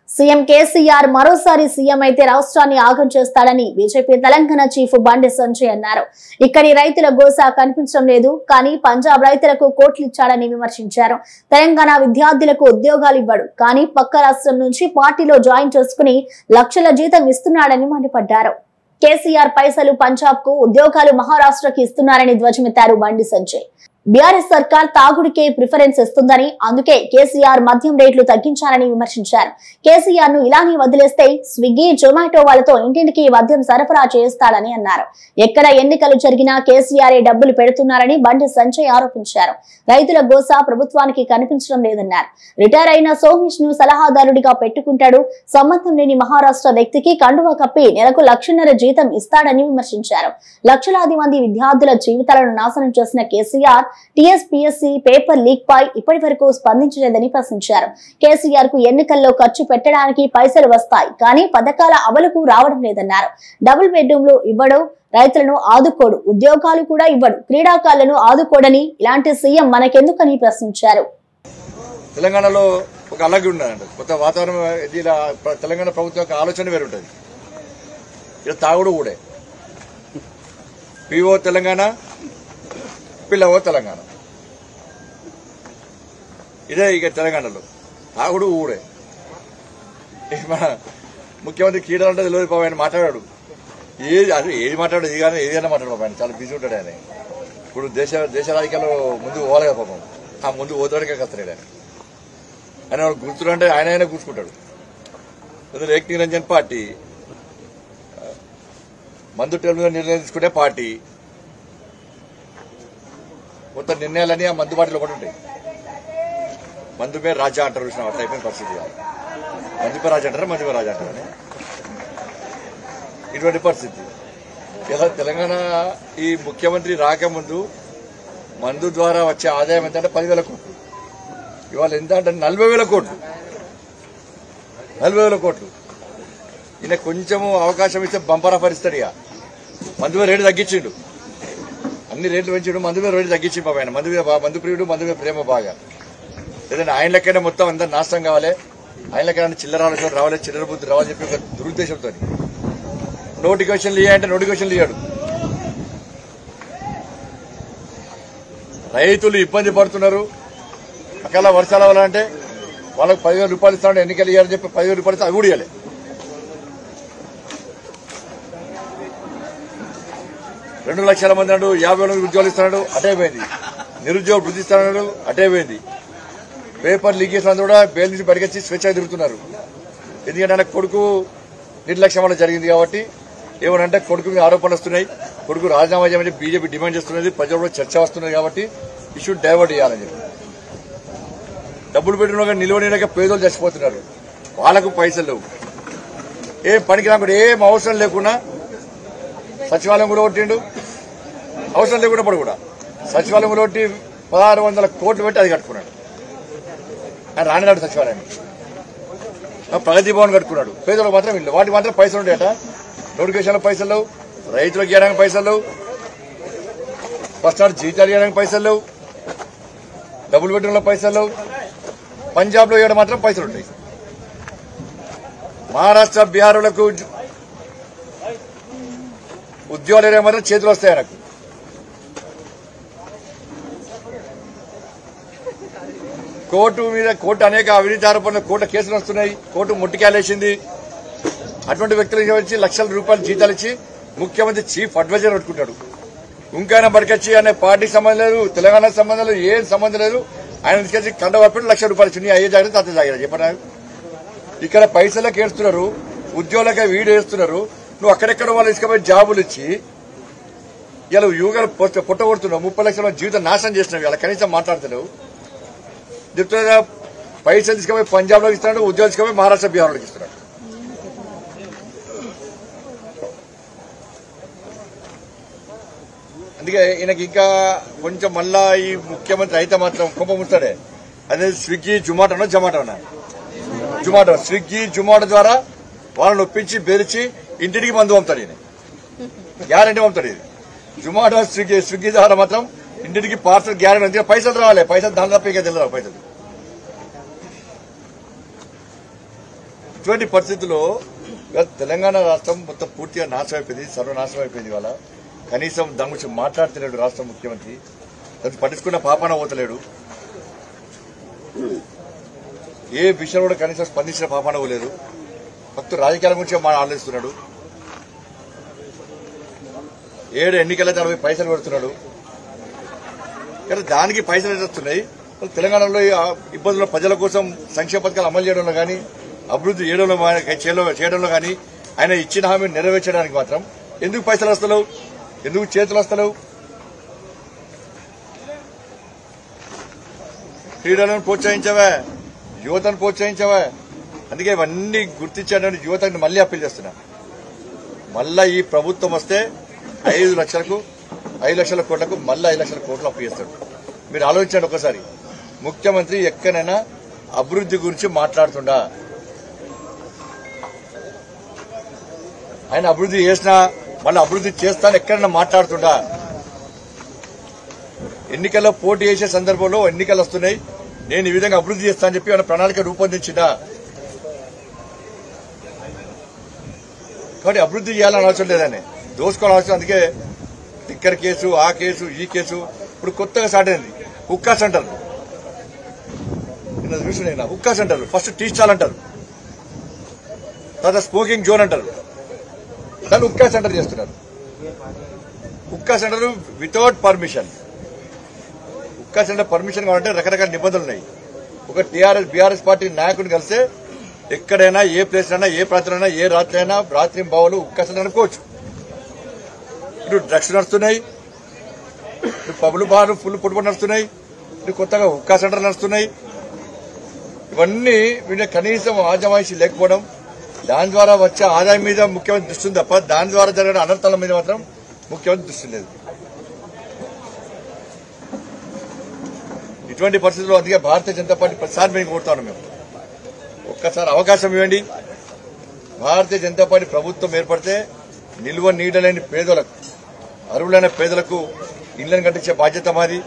CM KCR మరోసారి CM అయితే రాష్ట్రాన్ని ఆగం చేస్తాడని బీజేపీ తెలంగాణ చీఫ్ బండి సంజయ్ అన్నారు ఇక్కడి రైతుల గోస కనిపించడం లేదు కానీ పంజాబ్ రైతులకు కోట్లు ఇచ్చాడని విమర్శించారు తెలంగాణ విద్యార్థులకు ఉద్యోగాలు ఇవ్వడు కానీ పక్క రాష్ట్రం నుంచి పార్టీలో జాయిన్ చేసుకుని లక్షల జీతం ఇస్తున్నాడని మండిపడ్డారు కేసీఆర్ పైసలు పంజాబ్ కు ఉద్యోగాలు మహారాష్ట్రకి ఇస్తున్నారని ధ్వజమెత్తారు బండి సంజయ్ బీఆర్ఎస్ సర్కార్ తాగుడికే ప్రిఫరెన్స్ ఇస్తుందని అందుకే కేసీఆర్ మద్యం రేట్లు తగ్గించాలని విమర్శించారు కేసీఆర్ ను ఇలానే వదిలేస్తే స్విగ్గీ జొమాటో వాళ్ళతో ఇంటింటికి మద్యం సరఫరా చేస్తాడని అన్నారు ఎక్కడ ఎన్నికలు జరిగినా కేసీఆర్ డబ్బులు పెడుతున్నారని బండి సంజయ్ ఆరోపించారు రైతుల గోస ప్రభుత్వానికి కనిపించడం లేదన్నారు రిటైర్ అయిన సోమేష్ ను సలహాదారుడిగా పెట్టుకుంటాడు సంబంధం లేని మహారాష్ట్ర వ్యక్తికి కండువా కప్పి నెలకు లక్షన్నర జీతం ఇస్తాడని విమర్శించారు లక్షలాది మంది విద్యార్థుల జీవితాలను నాశనం చేసిన కేసీఆర్ టీఎస్పీఎస్సీ పేపర్ లీక్ పై ఇప్పటి వరకు స్పందించలేదని ప్రశ్నించారు కేసీఆర్ కు ఎన్నికల్లో ఖర్చు పెట్టడానికి పైసలు వస్తాయి కానీ పథకాల అమలుకు రావడం లేదన్నారు డబుల్ బెడ్రూమ్లు ఇవ్వడు రైతులను ఆదుకోడు ఉద్యోగాలు కూడా ఇవ్వడు క్రీడాకారులను ఆదుకోడని ఇలాంటి సీఎం మనకెందుకని ప్రశ్నించారు తెలంగాణలో ఒక అలాగే ఉన్నదంట కొత్త వాతావరణం ఇది ఇలా ప్ర- తెలంగాణ ప్రభుత్వం యొక్క ఆలోచన వేరు ఉంటుంది ఇలా తాగుడు కూడా పిఓ తెలంగాణ పిల్లవో తెలంగాణ ఇదే ఇక తెలంగాణలో తాగుడు ఊడే ఇక మన ముఖ్యమంత్రి క్రీడలు అంటే తెలియదు పాపం ఆయన మాట్లాడాడు ఏది అదే ఏది మాట్లాడు ఇది కానీ ఏదైనా మాట్లాడు పాపం ఆయన చాలా బిజీ ఉంటాడు ఆయన ఇప్పుడు దేశ దేశ రాజకీయాల్లో ముందు పోవాలి కదా పాపం ఆ ముందు పోతాడికే కస్తాడు ఆయన ఆయన వాడు గుర్తుడు అంటే ఆయన ఆయన కూర్చుకుంటాడు అసలు ఏక్ నిరంజన్ పార్టీ ఆ, మందు టేబుల్ మీద నిర్ణయం తీసుకునే పార్టీ మొత్తం నిర్ణయాలన్నీ ఆ మందు బాటిలో ఒకటి ఉంటాయి మందు మీద రాజా అంటారు చూసిన అట్లా అయిపోయిన పరిస్థితి ఇవాళ. మందు మీద రాజా అంటారా మందు మీద రాజా అంటారా అని ఇటువంటి పరిస్థితి ఇలా తెలంగాణ ఈ ముఖ్యమంత్రి రాకముందు మందు ద్వారా వచ్చే ఆదాయం ఎంత అంటే పదివేల కోట్లు ఇవాళ ఎంత అంటే నలభై వేల కోట్లు నలభై వేల కోట్లు ఈయన కొంచెము అవకాశం ఇస్తే బంపర్ ఆఫర్ ఇస్తాడు ఇక మందు మీద రేటు తగ్గించిండు అన్ని రేట్లు పెంచిండు మందు మీద రేటు తగ్గించిండు బాబు ఆయన మందు మీద బా- మందు ప్రియుడు మందు మీద ప్రేమ బాగా లేదంటే ఆయన లెక్కనే మొత్తం అందరు నాశనం కావాలి ఆయన లెక్కన చిల్లర ఆలోచన రావాలి చిల్లర బుద్ధి రావాలని చెప్పి ఒక దురుద్దేశంతో నోటిఫికేషన్లు ఇవ్వంటే నోటిఫికేషన్లు ఇవ్వడు రైతులు ఇబ్బంది పడుతున్నారు అకాల వర్షాల వల్ల అంటే వాళ్ళకి పదివేల రూపాయలు ఇస్తాడు ఎన్నికలు ఇవ్వాలని చెప్పి పదివేల రూపాయలు ఇస్తే అవి కూడా ఇవ్వాలి రెండు లక్షల మంది నాడు యాభై వేల మంది ఉద్యోగాలు ఇస్తున్నాడు అటే పోయింది నిరుద్యోగ వృద్ధి ఇస్తున్నాడు అటే పోయింది పేపర్ లీక్ చేసిన కూడా బెయిల్ నుంచి బయటకొచ్చి స్వేచ్ఛగా తిరుగుతున్నారు ఎందుకంటే ఆయన కొడుకు నిర్లక్ష్యం వల్ల జరిగింది కాబట్టి ఏమనంటే కొడుకు మీద ఆరోపణలు వస్తున్నాయి కొడుకు రాజీనామా చేయమని బీజేపీ డిమాండ్ చేస్తున్నది ప్రజల్లో చర్చ వస్తున్నది కాబట్టి ఇష్యూ డైవర్ట్ చేయాలని చెప్పి డబ్బులు పెట్టిన నిల్వనీయక పేదలు చచ్చిపోతున్నారు వాళ్ళకు పైసలు లేవు ఏం పనికి రాకుండా ఏం అవసరం లేకుండా సచివాలయం కూడా కొట్టిండు అవసరం లేకుండా పడు కూడా సచివాలయం కూడా కొట్టి పదహారు వందల కోట్లు పెట్టి అది కట్టుకున్నాడు ఆయన రానినాడు సచివాలయం ఆ ప్రగతి భవన్ కట్టుకున్నాడు పేదలకు మాత్రం ఇల్లు వాటికి మాత్రం పైసలు ఉండేట నోటిఫికేషన్ల పైసలు లేవు రైతులకు ఇవ్వడానికి పైసలు లేవు ఫస్ట్ నాడు జీతాలు ఇవ్వడానికి పైసలు లేవు డబుల్ బెడ్రూమ్ల పైసలు లేవు పంజాబ్ లో ఇవ్వడం మాత్రం పైసలు ఉంటాయి మహారాష్ట్ర బీహార్లకు ఉద్య- ఉద్యోగాలు ఇవ్వడం మాత్రం చేతులు వస్తాయి ఆయనకు కోర్టు మీద కోర్టు అనేక అవినీతి ఆరోపణలు కోర్టు కేసులు వస్తున్నాయి కోర్టు ముట్టికాయలేసింది అటువంటి వ్యక్తులకు వచ్చి లక్షల రూపాయలు జీతాలు ఇచ్చి ముఖ్యమంత్రి చీఫ్ అడ్వైజర్ పెట్టుకుంటాడు ఇంకైనా బరికొచ్చి అనే పార్టీకి సంబంధం లేదు తెలంగాణకు సంబంధం లేదు ఏం సంబంధం లేదు ఆయన తీసుకొచ్చి కండ పప్పిన లక్ష రూపాయలు ఇచ్చి నీ అయ్యే జాగ్రత్త అత్త జాగ్రత్త చెప్పనా ఇక్కడ పైసలకు ఏడుస్తున్నారు ఉద్యోగులకే వీడు వేస్తున్నారు నువ్వు అక్కడెక్కడ వాళ్ళు తీసుకుపోయి జాబులు ఇచ్చి ఇలా యువకులు పొట్ట కొడుతున్నావు ముప్పై లక్షల మంది జీవితం నాశనం చేసినావు ఇలా కనీసం మాట్లాడుతున్నావు చెప్తున్నా పైసలు తీసుకుపోయి పంజాబ్ లో ఇస్తున్నాడు ఉద్యోగాలు తీసుకుపోయి మహారాష్ట్ర బీహార్లోకి ఇస్తున్నాడు అందుకే ఈయనకి ఇంకా కొంచెం మళ్ళా ఈ ముఖ్యమంత్రి అయితే మాత్రం కుంభ ముస్తాడే అదే స్విగ్గీ జొమాటోనో జొమాటోనా జొమాటో స్విగ్గీ జొమాటో ద్వారా వాళ్ళని ఒప్పించి బెదిరించి ఇంటికి మందు పంపుతాడు ఈయన గ్యారంటీ పంపుతాడు ఇది జొమాటో స్విగ్గీ స్విగ్గీ ద్వారా మాత్రం ఇంటికి పార్సల్ గ్యారెంటీ అందుకే పైసలు రావాలి పైసలు దాని తప్ప ఇక తెలియదు పైసలు ఇటువంటి పరిస్థితుల్లో ఇవాళ తెలంగాణ రాష్ట్రం మొత్తం పూర్తిగా నాశనం అయిపోయింది సర్వనాశనం అయిపోయింది ఇవాళ కనీసం దాని గురించి మాట్లాడతలేడు రాష్ట్ర ముఖ్యమంత్రి దాన్ని పట్టించుకున్న పాపాన పోతలేడు ఏ విషయం కూడా కనీసం స్పందించిన పాపాన పోలేదు భక్తు రాజకీయాల గురించి మా ఆలోచిస్తున్నాడు ఏడు ఎన్నికలైతే అరవై పైసలు పెడుతున్నాడు కానీ దానికి పైసలు ఎట్లా వస్తున్నాయి తెలంగాణలో ఈ ఆ ఇబ్బందుల ప్రజల కోసం సంక్షేమ పథకాలు అమలు చేయడంలో కానీ అభివృద్ధి చేయడంలో మా- చేయడంలో చేయడంలో కానీ ఆయన ఇచ్చిన హామీ నెరవేర్చడానికి మాత్రం ఎందుకు పైసలు వస్తలేవు ఎందుకు చేతులు వస్తలేవు క్రీడలను ప్రోత్సహించవా యువతను ప్రోత్సహించవా అందుకే ఇవన్నీ గుర్తించాలని యువతని మళ్ళీ అప్పీల్ చేస్తున్నా మళ్ళా ఈ ప్రభుత్వం వస్తే ఐదు లక్షలకు ఐదు లక్షల కోట్లకు మళ్ళీ ఐదు లక్షల కోట్లు అప్పు చేస్తాడు మీరు ఆలోచించండి ఒకసారి ముఖ్యమంత్రి ఎక్కడైనా అభివృద్ధి గురించి మాట్లాడుతుండా ఆయన అభివృద్ధి చేసినా మళ్ళీ అభివృద్ధి చేస్తాను ఎక్కడైనా మాట్లాడుతుండా ఎన్నికల్లో పోటీ చేసే సందర్భంలో ఎన్నికలు వస్తున్నాయి నేను ఈ విధంగా అభివృద్ధి చేస్తా అని చెప్పి ఆయన ప్రణాళిక రూపొందించిందా కాబట్టి అభివృద్ధి చేయాలని అవసరం లేదని దోసుకోవాలని అవసరం అందుకే టిక్కర్ కేసు ఆ కేసు ఈ కేసు ఇప్పుడు కొత్తగా స్టార్ట్ అయింది హుక్కా సెంటర్ నిన్న చూసిన నేను hookah centre first tea stall అంటారు తర్వాత స్మోకింగ్ జోన్ అంటారు దాన్ని హుక్కా సెంటర్ చేస్తున్నారు hookah centre without permission hookah centre permission కావాలంటే రకరకాల నిబంధనలు ఉన్నాయి ఒక టీఆర్ఎస్ బీఆర్ఎస్ పార్టీ నాయకుడిని కలిస్తే ఎక్కడైనా ఏ ప్లేస్ అయినా ఏ ప్రాంతంలో ఏ రాత్రి అయినా రాత్రి బావులు హుక్కా సెంటర్ అనుకోవచ్చు ఇప్పుడు డ్రగ్స్ నడుస్తున్నాయి ఇప్పుడు పబ్లు బార్ ఫుల్ ఫుట్బాల్ నడుస్తున్నాయి ఇప్పుడు కొత్తగా హుక్కా సెంటర్ నడుస్తున్నాయి ఇవన్నీ వీళ్ళ కనీసం ఆజమాయిషి లేకపోవడం దాని ద్వారా వచ్చే ఆదాయం మీద ముఖ్యమంత్రి దృష్టి ఉంది తప్ప దాని ద్వారా జరిగిన అనర్థాల మీద మాత్రం ముఖ్యమంత్రి దృష్టి లేదు ఇటువంటి పరిస్థితుల్లో అందుకే భారతీయ జనతా పార్టీ ప్రతిసారి మేము కోరుతాను మేము ఒక్కసారి అవకాశం ఇవ్వండి భారతీయ జనతా పార్టీ ప్రభుత్వం ఏర్పడితే నిల్వ నీడలేని పేదలకు అర్హులైన పేదలకు ఇళ్లను కట్టించే బాధ్యత మాది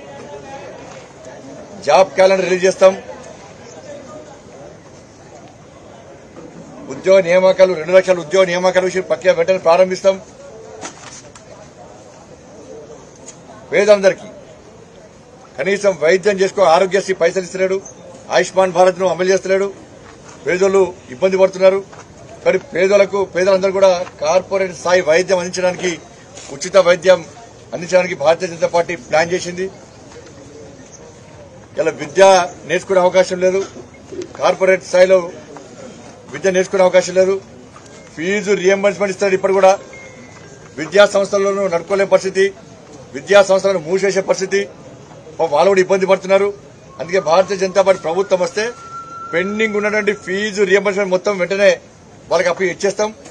జాబ్ క్యాలెండర్ రిలీజ్ చేస్తాం ఉద్యోగ నియామకాలు రెండు లక్షల ఉద్యోగ నియామకాల విషయం పక్క వెంటనే ప్రారంభిస్తాం పేదలందరికీ కనీసం వైద్యం చేసుకో ఆరోగ్యశ్రీ పైసలు ఇస్తున్నాడు ఆయుష్మాన్ భారత్ ను అమలు చేస్తున్నాడు పేదోళ్ళు ఇబ్బంది పడుతున్నారు కానీ పేదలకు పేదలందరూ కూడా కార్పొరేట్ స్థాయి వైద్యం అందించడానికి ఉచిత వైద్యం అందించడానికి భారతీయ జనతా పార్టీ ప్లాన్ చేసింది ఇలా విద్య నేర్చుకునే అవకాశం లేదు కార్పొరేట్ స్థాయిలో విద్య నేర్చుకునే అవకాశం లేదు ఫీజు రియంబర్స్మెంట్ ఇస్తాడు ఇప్పుడు కూడా విద్యా సంస్థలను నడుపుకోలేని పరిస్థితి విద్యా సంస్థలను మూసేసే పరిస్థితి పాపం వాళ్ళు కూడా ఇబ్బంది పడుతున్నారు అందుకే భారతీయ జనతా పార్టీ ప్రభుత్వం వస్తే పెండింగ్ ఉన్నటువంటి ఫీజు రియంబర్స్మెంట్ మొత్తం వెంటనే వాళ్ళకి అప్పు ఇచ్చేస్తాం